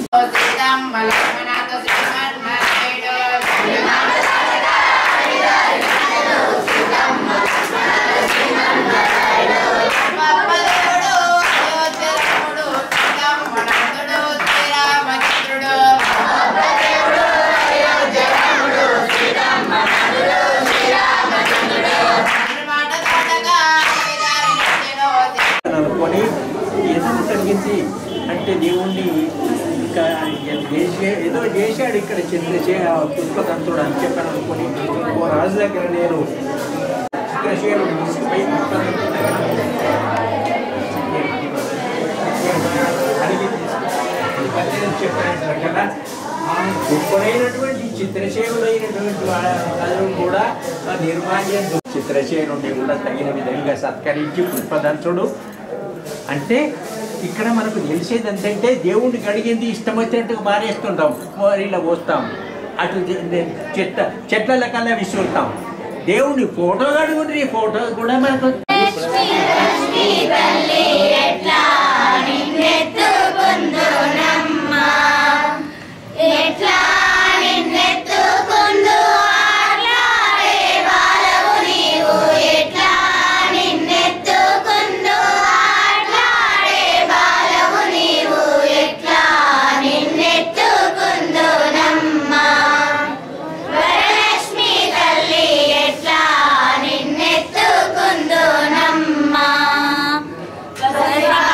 సీతమ్మ లక్ష్మణాథ శ్రీమన్నారాయణ పద్మదేవుడు అయోధ్యరాముడు సీతమ్మనందుడు శ్రీరామచంద్రుడు మాట తోటగా వేదాలనిచ్చెను. అనుకొని ఎందుకు కలిగింది అంటే దేవుణ్ణి ఇంకా చేసే ఏదో చేశాడు ఇక్కడ చంద్రశే పుష్పదంతుడు అని చెప్పాను అనుకొని ఓ రాజు దగ్గర నేను చిత్రశేఖరుడు తీసుకుపోయి పుష్పదంతుడి దగ్గర అడిగి తీసుకుని చెప్పాను కదా ఆ గొప్పనైనటువంటి చిత్రసేనుడైనటువంటి వాళ్ళందరూ కూడా ఆ నిర్మాల్యం చిత్రసేనుడిని కూడా తగిన విధంగా సత్కరించి పుష్పదంతుడు అంటే ఇక్కడ మనకు తెలిసేది ఏంటంటే దేవుడిని కడిగింది ఇష్టం వచ్చినట్టుగా మారేస్తుంటాం ఇలా పోస్తాం అటు చె- చెట్ల చెట్ల కల్లా విసురుతాం దేవుని ఫోటో కడుగుండ్రి ఫోటో కూడా మనకు ఎట్లా నిన్నెత్తుకుందు ఆట్లాడే బాలవు నీవు ఎట్లా నిన్నెత్తుకుందు ఆట్లాడే బాలవు నీవు ఎట్లా నిన్నెత్తుకుందు నమ్మా వరలక్ష్మి తల్లి ఎట్లా నిన్నెత్తుకుందు నమ్మా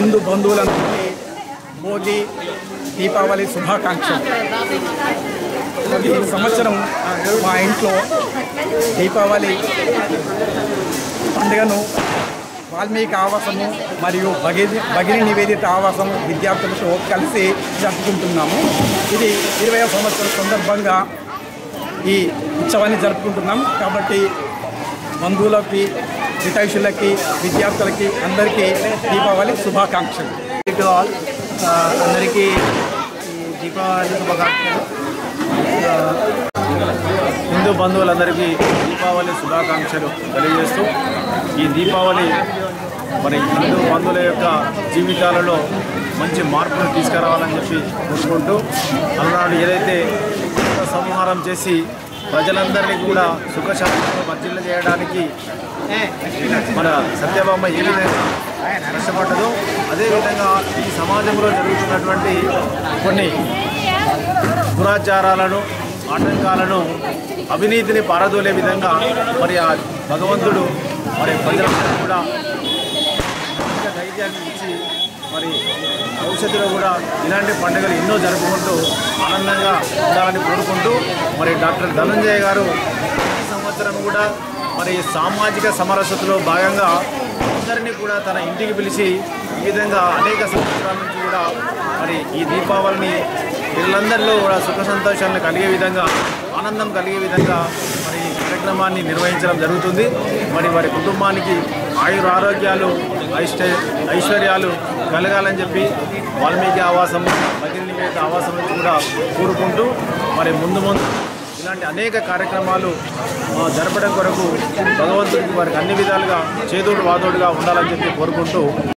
హిందూ బంధువులందరికీ భోగి దీపావళి శుభాకాంక్షలు ఈ సంవత్సరం మా ఇంట్లో దీపావళి పండుగను వాల్మీకి ఆవాసము మరియు భగిని భగిని నివేదిత ఆవాసము విద్యార్థులతో కలిసి జరుపుకుంటున్నాము ఇది ఇరవై సంవత్సరం సందర్భంగా ఈ ఉత్సవాన్ని జరుపుకుంటున్నాం కాబట్టి బంధువులకి హితైషులకి విద్యార్థులకి అందరికీ దీపావళి శుభాకాంక్షలు టు ఆల్ అందరికీ ఈ దీపావళి శుభాకాంక్షలు ఆ, హిందూ బంధువులందరికీ దీపావళి శుభాకాంక్షలు తెలియజేస్తూ ఈ దీపావళి మరి హిందూ బంధువుల యొక్క జీవితాలలో మంచి మార్పులు తీసుకురావాలని చెప్పి కోరుకుంటూ అలనాడు ఏదైతే కుల సంహారం చేసి ప్రజలందరినీ కూడా సుఖశాంతితో వర్జిల్ల చేయడానికి మన సత్యభామ ఏ విధంగా కష్టపడ్డదో అదేవిధంగా ఈ సమాజంలో జరుగుతున్నటువంటి కొన్ని దురాచారాలను ఆటంకాలను అవినీతిని పారదోలే విధంగా మరి ఆ భగవంతుడు మరి ప్రజలందరూ కూడా మానసిక ధైర్యాన్ని ఇచ్చి మరి భవిష్యత్తులో కూడా ఇలాంటి పండుగలు ఎన్నో జరుపుకుంటూ ఆనందంగా ఉండాలని కోరుకుంటూ మరి డాక్టర్ ధనంజయ గారు ఈ సంవత్సరం కూడా మరి సామాజిక సమరసతలో భాగంగా అందరినీ కూడా తన ఇంటికి పిలిచి ఈ విధంగా అనేక సంవత్సరాల నుంచి కూడా మరి ఈ దీపావళిని పిల్లలందరిలో కూడా సుఖ సంతోషాలను కలిగే విధంగా ఆనందం కలిగే విధంగా మరి ఈ కార్యక్రమాన్ని నిర్వహించడం జరుగుతుంది మరి వారి కుటుంబానికి ఆయుర ఆరోగ్యాలు ఐష్ట ఐశ్వర్యాలు కలగాలని చెప్పి వాల్మీకి ఆవాసం భగిరి నివేద ఆవాసం నుంచి కూడా కోరుకుంటూ మరి ముందు ముందు ఇలాంటి అనేక కార్యక్రమాలు ఆ, జరపడం కొరకు భగవంతుడికి వారికి అన్ని విధాలుగా చేదోడు వాదోడుగా ఉండాలని చెప్పి కోరుకుంటూ